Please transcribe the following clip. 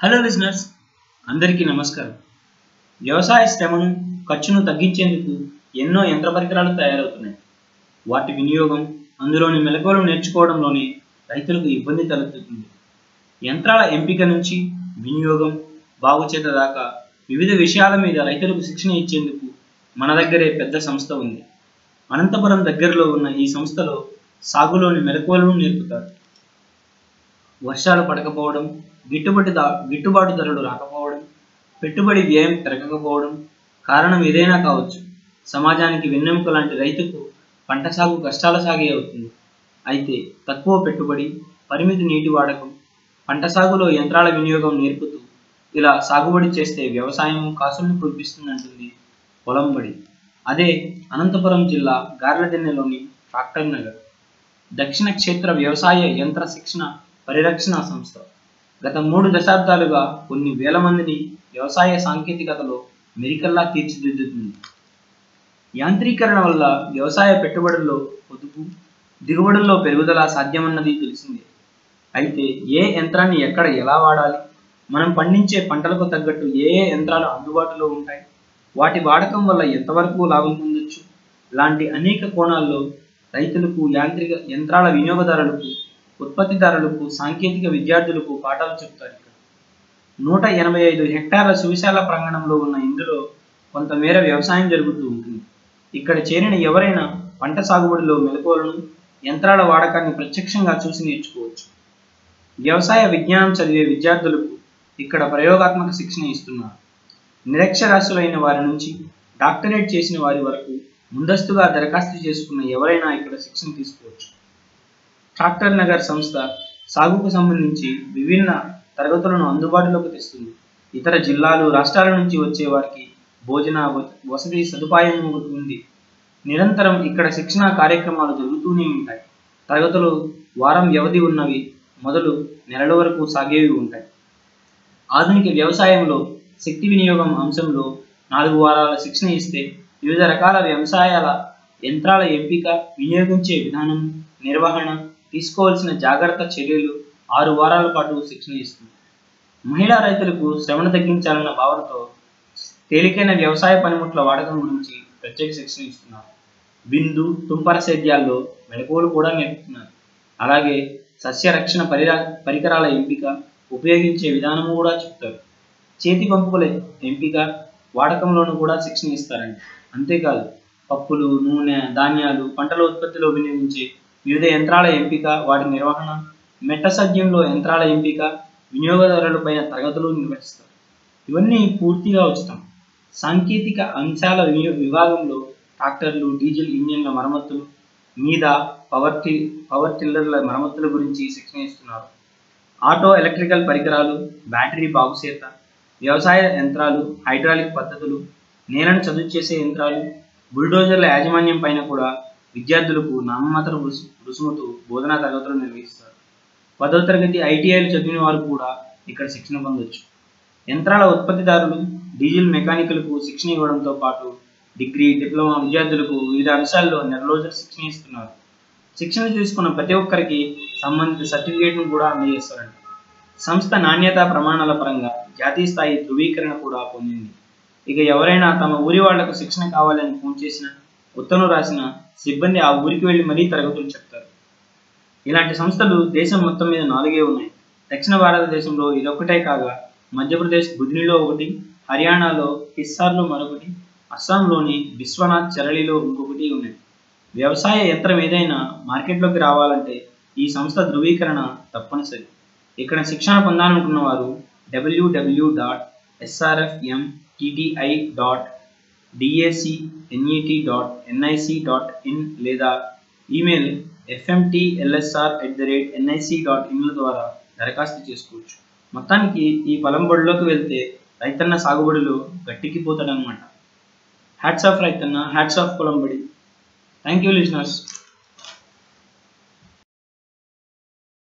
hello listeners అందరికీ నమస్కారం వ్యవసాయ శ్రమను ఖర్చును తగ్గించేందుకు ఎన్నో యంత్ర పరికరాలు తయారవుతున్నాయి వాటి వినియోగం అందులోని మెలకువలు నేర్చుకోవడంలోనే రైతులకు ఇబ్బంది తలెత్తుతుంది యంత్రాల ఎంపిక నుంచి వినియోగం బాగుచేత దాకా వివిధ విషయాల మీద రైతులకు శిక్షణ ఇచ్చేందుకు మన దగ్గరే పెద్ద సంస్థ ఉంది అనంతపురం దగ్గరలో ఉన్న ఈ సంస్థలో సాగులోని మెలకువలను నేర్పుతారు వర్షాలు పడకపోవడం గిట్టుబాటు దా గిట్టుబాటు ధరలు రాకపోవడం పెట్టుబడి వ్యయం పెరగకపోవడం కారణం ఏదైనా కావచ్చు సమాజానికి వెన్నెముక లాంటి రైతుకు పంట సాగు కష్టాల సాగే అవుతుంది అయితే తక్కువ పెట్టుబడి పరిమితి నీటి వాడకం పంట సాగులో యంత్రాల వినియోగం నేర్పుతూ ఇలా సాగుబడి చేస్తే వ్యవసాయం కాసులను కురిపిస్తుందంటుంది పొలంబడి అదే అనంతపురం జిల్లా గార్లదిన్నెలోని ట్రాక్టర్ నగర్ దక్షిణ క్షేత్ర వ్యవసాయ యంత్ర శిక్షణ పరిరక్షణ సంస్థ గత మూడు దశాబ్దాలుగా కొన్ని వేల మందిని వ్యవసాయ సాంకేతికతలో మెరికల్లా తీర్చిదిద్దుతుంది యాంత్రీకరణ వల్ల వ్యవసాయ పెట్టుబడుల్లో పొదుపు దిగుబడుల్లో పెరుగుదల సాధ్యమన్నది తెలిసిందే అయితే ఏ యంత్రాన్ని ఎక్కడ ఎలా వాడాలి మనం పండించే పంటలకు తగ్గట్టు ఏ ఏ యంత్రాలు అందుబాటులో ఉంటాయి వాటి వాడకం వల్ల ఎంతవరకు లాభం పొందొచ్చు లాంటి అనేక కోణాల్లో రైతులకు యాంత్రిక యంత్రాల వినియోగదారులకు ఉత్పత్తిదారులకు సాంకేతిక విద్యార్థులకు పాఠాలు చెప్తారు ఇక్కడ నూట ఎనభై ఐదు హెక్టార్ల సువిశాల ప్రాంగణంలో ఉన్న ఇందులో కొంతమేర వ్యవసాయం జరుగుతూ ఉంటుంది ఇక్కడ చేరిన ఎవరైనా పంట సాగుబడిలో మెలకువలను యంత్రాల వాడకాన్ని ప్రత్యక్షంగా చూసి నేర్చుకోవచ్చు వ్యవసాయ విజ్ఞానం చదివే విద్యార్థులకు ఇక్కడ ప్రయోగాత్మక శిక్షణ ఇస్తున్నారు నిరక్షరాస్యులైన వారి నుంచి డాక్టరేట్ చేసిన వారి వరకు ముందస్తుగా దరఖాస్తు చేసుకున్న ఎవరైనా ఇక్కడ శిక్షణ తీసుకోవచ్చు ట్రాక్టర్ నగర్ సంస్థ సాగుకు సంబంధించి విభిన్న తరగతులను అందుబాటులోకి తెస్తుంది ఇతర జిల్లాలు రాష్ట్రాల నుంచి వచ్చే వారికి భోజన వ- వసతి సదుపాయం ఉంది నిరంతరం ఇక్కడ శిక్షణ కార్యక్రమాలు జరుగుతూనే ఉంటాయి తరగతులు వారం వ్యవధి ఉన్నవి మొదలు నెలల వరకు సాగేవి ఉంటాయి ఆధునిక వ్యవసాయంలో శక్తి వినియోగం అంశంలో నాలుగు వారాల శిక్షణ ఇస్తే వివిధ రకాల వ్యవసాయాల యంత్రాల ఎంపిక వినియోగించే విధానం నిర్వహణ తీసుకోవాల్సిన జాగ్రత్త చర్యలు ఆరు వారాల పాటు శిక్షణ ఇస్తుంది మహిళా రైతులకు శ్రమను తగ్గించాలన్న భావనతో తేలికైన వ్యవసాయ పనిముట్ల వాడకం గురించి ప్రత్యేక శిక్షణ ఇస్తున్నారు బిందు తుంపర సేద్యాల్లో మెలకువలు కూడా నేర్పుతున్నారు అలాగే సస్య రక్షణ పరిరా పరికరాల ఎంపిక ఉపయోగించే విధానము కూడా చెప్తారు చేతి పంపుల ఎంపిక వాడకంలోనూ కూడా శిక్షణ ఇస్తారండి అంతేకాదు పప్పులు నూనె ధాన్యాలు పంటల ఉత్పత్తిలో వినియోగించే వివిధ యంత్రాల ఎంపిక వాటి నిర్వహణ మెట్ట సజ్యంలో యంత్రాల ఎంపిక వినియోగదారులపైన తరగతులు నిర్వహిస్తారు ఇవన్నీ పూర్తిగా ఉచితం సాంకేతిక అంశాల వినియో విభాగంలో ట్రాక్టర్లు డీజిల్ ఇంజిన్ల మరమ్మతులు మీద పవర్ టి పవర్ టిల్లర్ల మరమ్మతుల గురించి శిక్షణ ఇస్తున్నారు ఆటో ఎలక్ట్రికల్ పరికరాలు బ్యాటరీ బాగుసేత వ్యవసాయ యంత్రాలు హైడ్రాలిక్ పద్ధతులు నేలను చదువు చేసే యంత్రాలు బుల్డోజర్ల యాజమాన్యం పైన కూడా విద్యార్థులకు నామమాత్ర రుసు రుసుముతో బోధనా తరగతులు నిర్వహిస్తారు పదో తరగతి ఐటీఐలు చదివిన వారు కూడా ఇక్కడ శిక్షణ పొందొచ్చు యంత్రాల ఉత్పత్తిదారులు డీజిల్ మెకానికలకు శిక్షణ ఇవ్వడంతో పాటు డిగ్రీ డిప్లొమా విద్యార్థులకు వివిధ అంశాల్లో నెల రోజులు శిక్షణ ఇస్తున్నారు శిక్షణ తీసుకున్న ప్రతి ఒక్కరికి సంబంధిత సర్టిఫికేట్ను కూడా అందజేస్తారంట సంస్థ నాణ్యతా ప్రమాణాల పరంగా జాతీయ స్థాయి ధృవీకరణ కూడా పొందింది ఇక ఎవరైనా తమ ఊరి వాళ్లకు శిక్షణ కావాలని ఫోన్ చేసిన ఉత్తరం రాసిన సిబ్బంది ఆ ఊరికి వెళ్లి మరీ తరగతులు చెప్తారు ఇలాంటి సంస్థలు దేశం మొత్తం మీద నాలుగే ఉన్నాయి దక్షిణ భారతదేశంలో ఇదొక్కటే కాగా మధ్యప్రదేశ్ బుద్నిలో ఒకటి హర్యానాలో హిస్సార్లో మరొకటి అస్సాంలోని విశ్వనాథ్ చరళిలో ఇంకొకటి ఉన్నాయి వ్యవసాయ యంత్రం ఏదైనా మార్కెట్లోకి రావాలంటే ఈ సంస్థ ధృవీకరణ తప్పనిసరి ఇక్కడ శిక్షణ పొందాలనుకున్న వారు WWW dot SRFM TTI dot DACNET dot NIC dot in లేదా email FMTLSR at the rate NIC dot ఇన్ల ద్వారా దరఖాస్తు చేసుకోవచ్చు మొత్తానికి ఈ పొలం బడిలోకి వెళ్తే రైతన్న సాగుబడిలో గట్టికిపోతాడనమాట హ్యాట్స్ ఆఫ్ రైతన్న హ్యాట్స్ ఆఫ్ పొలం బడి థ్యాంక్ యూ లిజనర్స్